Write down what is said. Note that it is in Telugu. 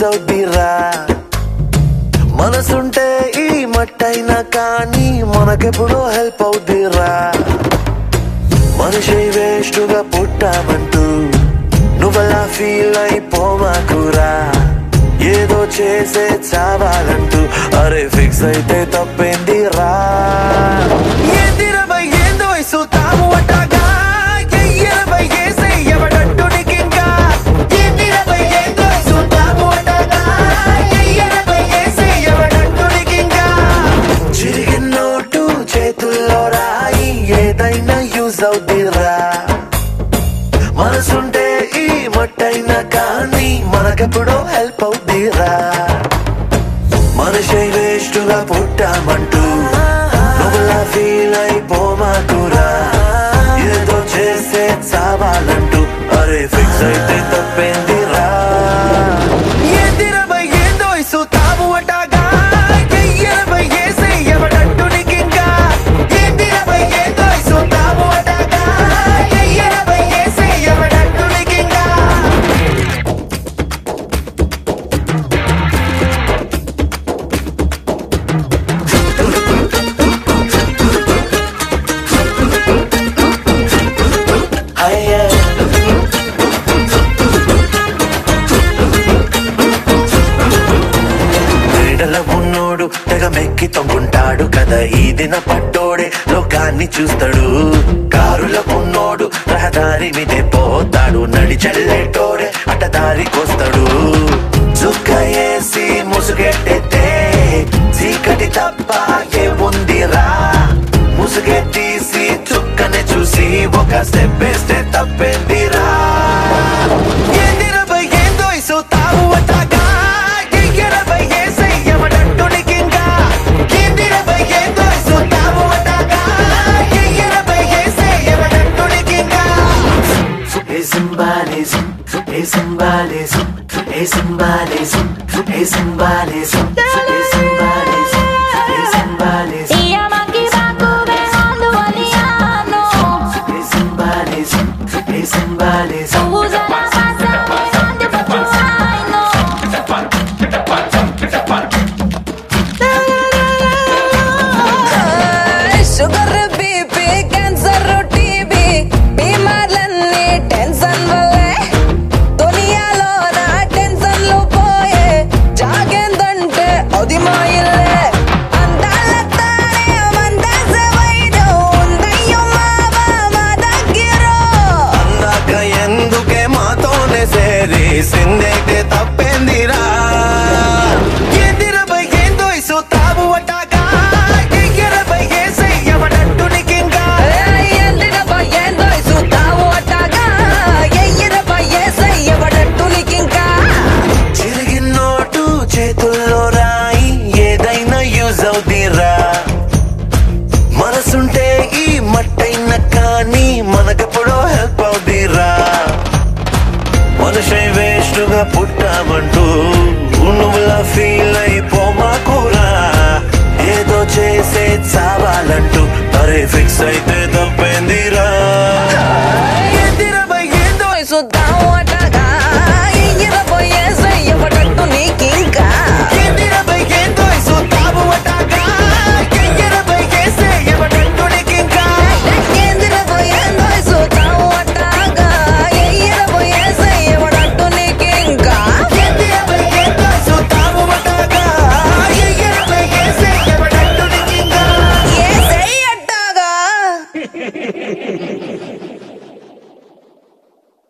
అవుద్దిరా మనసుంటే ఈ మట్టైనా కానీ మనకెప్పుడో హెల్ప్ అవుద్దిరా మనిషి వేస్టుగా పుట్టామంటూ నువ్వలా ఫీల్ అయిపోమాకురా ఏదో చేసే చావాలంటూ అరే ఫిక్స్ అయితే తప్పేందిరా ఏందిరవై ఏందో వయసు తాము అట్టగా ఎయ్యరవై ఏసే ఎవడంటూ నీకింకా ఏందిరవై ఏందో వయసు తాము అట్టగా ఎయ్యరవై ఏసే ఎవడంటూ నీకింకా చిరిగిన నోటు చేతుల్లో రాయి ఏదైనా యూజ్ అవుద్దిరా మనసుంటే ఈ మట్టైనా కానీ మనకెప్పుడో హెల్ప్ అవుద్దిరా మనిషి వేస్టుగా పుట్టామంటూ నువ్వులా ఫీల్ అయిపోమాకురా ఏదో చేసే చావాలంటూ అరే ఫిక్స్ అయితే తప్పేందిరా ఏందిరవై ఏందో వయసు తాము అట్టగా ఎయ్యరవై ఏసే ఎవడంటూ నీకింకా ఏందిరవై ఏందో వయసు తాము అట్టగా ఎయ్యరవై ఏసే ఎవడంటూ నీకింకా అయ్యే క్రీడల ఉన్నోడు తెగ మెక్కి తొంగుంటాడు కదా ఈ దిన పట్టోడే లోకాన్ని చూస్తాడు కారుల ఉన్నోడు రహదారి మీదే పోతాడు నడి చెల్లెటోడే అటదారికొస్తాడు చుక్క వేసి ముసుగెట్టెత్తే చీకటి తప్ప ఏముందిరా ముసుగే తీసి చుక్కనే చూసి ఒక స్టెప్ వేస్తే తప్పేందిరా ఏందిరవై ఏందో ఇసు తావు అట్టగా ఎయ్యరవై ఏసై ఎవడంటూ నీకింకా ఏందిరవై ఏందో ఇసు తావు అట్టగా ఎయ్యరవై ఏసై ఎవడంటూ నీకింకా Hey symbolism, hey symbolism, hey symbolism, hey symbolism, hey symbolism, hey symbolism, Y amaki baku behandu aliano hey symbolism, hey symbolism. Usa la pasa behandu pachuaino sugar BP cancer TB బీమార్లన్నీ టెన్షన్ వల్లే దునియాలో నా టెన్షన్లు పోయే జాగేందంటే అది మా ఇల్లే అందాలతోనే మందేసే వైద్యం ఉందయ్యో మావా మా దగ్గర అందాక ఎందుకే మాతోనే సేరి సిందేకే తప్పేందిరా ఏందిరవై ఏందో ఇసు తావు అట్టగా ఎయ్యరవై ఏసై ఎవడంటూ నీకింకా ఏందిరబ్బా ఏందో చూద్దాము అట్టాగా ఎయ్యరబ్బా ఏసై ఎవడంటూ నీకింకా చిరిగిన నోటు చేతుల్లో రాయి ఏదైనా యూజ్ అవుదిరా మనసుంటే ఈ మట్టైన కానీ మనకెప్పుడో హెల్ప్ అవుదిరా మనిషి వేస్టుగా పుట్టామంటూ నువ్వులా ఫీల్ అయిపోమాకురా ఏదో చేసే చావాలంటూ అరే ఫిక్స్ అయితే